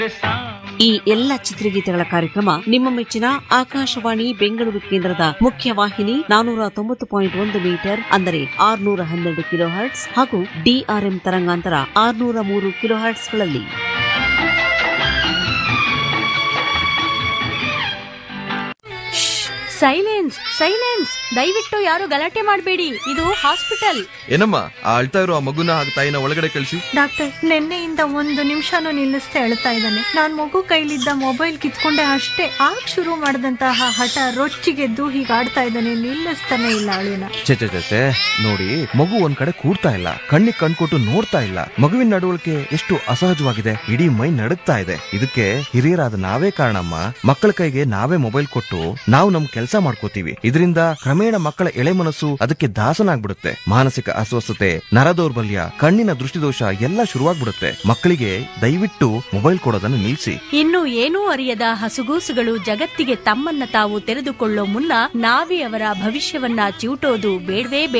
ಈ ಎಲ್ಲ ಚಿತ್ರಗೀತೆಗಳ ಕಾರ್ಯಕ್ರಮ ನಿಮ್ಮ ಮೆಚ್ಚಿನ ಆಕಾಶವಾಣಿ ಬೆಂಗಳೂರು ಕೇಂದ್ರದ ಮುಖ್ಯ ವಾಹಿನಿ ನಾನೂರ ತೊಂಬತ್ತು ಪಾಯಿಂಟ್ ಒಂದು ಮೀಟರ್ ಅಂದರೆ ಆರ್ನೂರ ಹನ್ನೆರಡು ಕಿಲೋ ಹರ್ಟ್ಸ್ ಹಾಗೂ ಡಿಆರ್ಎಂ ತರಂಗಾಂತರ ಆರ್ನೂರ ಮೂರು ಕಿಲೋ ಹರ್ಟ್ಸ್ಗಳಲ್ಲಿ ಸೈಲೆನ್ಸ್ ಸೈಲೆನ್ಸ್ ದಯವಿಟ್ಟು ಯಾರು ಗಲಾಟೆ ಮಾಡಬೇಡಿ ಇದು ಹಾಸ್ಪಿಟಲ್ ಏನಮ್ಮ ಆ ಅಳ್ತಾ ಇರೋ ಆ ಮಗುನ ಹಾಗೆ ತಾಯಿನ ಒಳಗಡೆ ಕಳಿಸಿ ಡಾಕ್ಟರ್ ನಿನ್ನೆಯಿಂದ ಒಂದು ನಿಮಿಷನೂ ನಿಲ್ಲಿಸ್ತಾ ಹೇಳ್ತಾ ಇದ್ದಾನೆ ನಾನ್ ಮಗು ಕೈಲಿದ್ದ ಮೊಬೈಲ್ ಕಿತ್ಕೊಂಡೆ ಅಷ್ಟೇ ಆಗ ಶುರು ಮಾಡಿದಂತಹ ಹಠ ರೊಚ್ಚಿಗೆದ್ದು ಹೀಗೆ ಆಡ್ತಾ ಇದ್ದಾನೆ ನಿಲ್ಲಿಸ್ತಾನೆ ಇಲ್ಲ ಅಳಿನ ಚೆ ಚೆ ಚೆ, ಚೆ. ನೋಡಿ ಮಗು ಒಂದ್ ಕಡೆ ಕೂರ್ತಾ ಇಲ್ಲ ಕಣ್ಣಿಗೆ ಕಣ್ಕೊಟ್ಟು ನೋಡ್ತಾ ಇಲ್ಲ ಮಗುವಿನ ನಡವಳಿಕೆ ಎಷ್ಟು ಅಸಹಜವಾಗಿದೆ ಇಡೀ ಮೈ ನಡುಗ್ತಾ ಇದೆ ಇದಕ್ಕೆ ಹಿರಿಯರಾದ ನಾವೇ ಕಾರಣಮ್ಮ ಮಕ್ಕಳ ಕೈಗೆ ನಾವೇ ಮೊಬೈಲ್ ಕೊಟ್ಟು ನಾವು ನಮ್ ಕೆಲಸ ಮಾಡ್ಕೋತೀವಿ ಇದರಿಂದ ಕ್ರಮೇಣ ಮಕ್ಕಳ ಎಳೆ ಮನಸ್ಸು ಅದಕ್ಕೆ ದಾಸನಾಗ್ಬಿಡುತ್ತೆ ಮಾನಸಿಕ ಅಸ್ವಸ್ಥತೆ ನರದೌರ್ಬಲ್ಯ ಕಣ್ಣಿನ ದೃಷ್ಟಿದೋಷ ಎಲ್ಲ ಶುರುವಾಗ್ಬಿಡುತ್ತೆ ಮಕ್ಕಳಿಗೆ ದಯವಿಟ್ಟು ಮೊಬೈಲ್ ಕೊಡೋದನ್ನು ನಿಲ್ಲಿಸಿ ಇನ್ನು ಏನೂ ಅರಿಯದ ಹಸುಗೂಸುಗಳು ಜಗತ್ತಿಗೆ ತಮ್ಮನ್ನ ತಾವು ತೆರೆದುಕೊಳ್ಳೋ ಮುನ್ನ ನಾವೇ ಅವರ ಭವಿಷ್ಯವನ್ನ ಚಿವುಟೋದು ಬೇಡವೇ